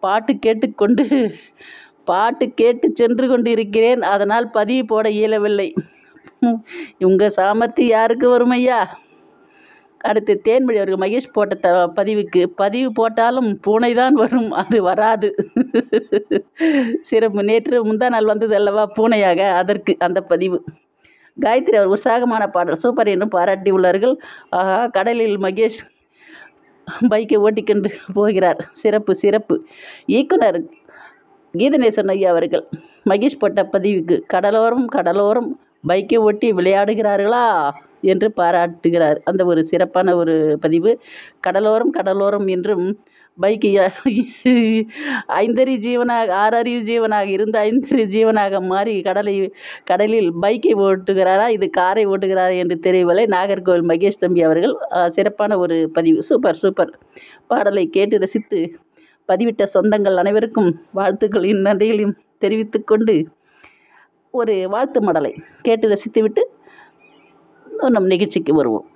பாட்டு கேட்டுக்கொண்டு பாட்டு கேட்டு சென்று கொண்டு இருக்கிறேன் அதனால் பதிவு போட இயலவில்லை உங்கள் சாமர்த்தியம் யாருக்கு வரும் ஐயா அடுத்து தேன்மொழி அவர்கள் மகேஷ் போட்ட த பதிவுக்கு பதிவு போட்டாலும் பூனை தான் வரும் அது வராது சிறப்பு நேற்று முந்தா நாள் வந்தது அல்லவா பூனையாக அதற்கு அந்த பதிவு காயத்ரி அவர் உற்சாகமான பாடல் சூப்பர் என்று பாராட்டி உள்ளார்கள் ஆஹா கடலில் மகேஷ் பைக்கை ஓட்டிக்கொண்டு போகிறார் சிறப்பு சிறப்பு இயக்குனர் கீதநேசன் ஐயா அவர்கள் மகேஷ் போட்ட பதிவுக்கு கடலோரம் கடலோரம் பைக்கை ஓட்டி விளையாடுகிறார்களா என்று பாராட்டுகிறார் அந்த ஒரு சிறப்பான ஒரு பதிவு கடலோரம் கடலோரம் என்றும் பைக்கு ஐந்தறி ஜீவனாக ஆறறிவு ஜீவனாக இருந்த ஐந்தறி ஜீவனாக மாறி கடலை கடலில் பைக்கை ஓட்டுகிறாரா இது காரை ஓட்டுகிறாரா என்று தெரியவில்லை நாகர்கோவில் மகேஷ் தம்பி அவர்கள் அஹ், சிறப்பான ஒரு பதிவு சூப்பர் சூப்பர் பாடலை கேட்டு ரசித்து பதிவிட்ட சொந்தங்கள் அனைவருக்கும் வாழ்த்துக்களையும் நன்றிகளையும் தெரிவித்துக்கொண்டு ஒரு வாழ்த்து மடலை கேட்டு ரசித்துவிட்டு நம் நிகழ்ச்சிக்கு வருவோம்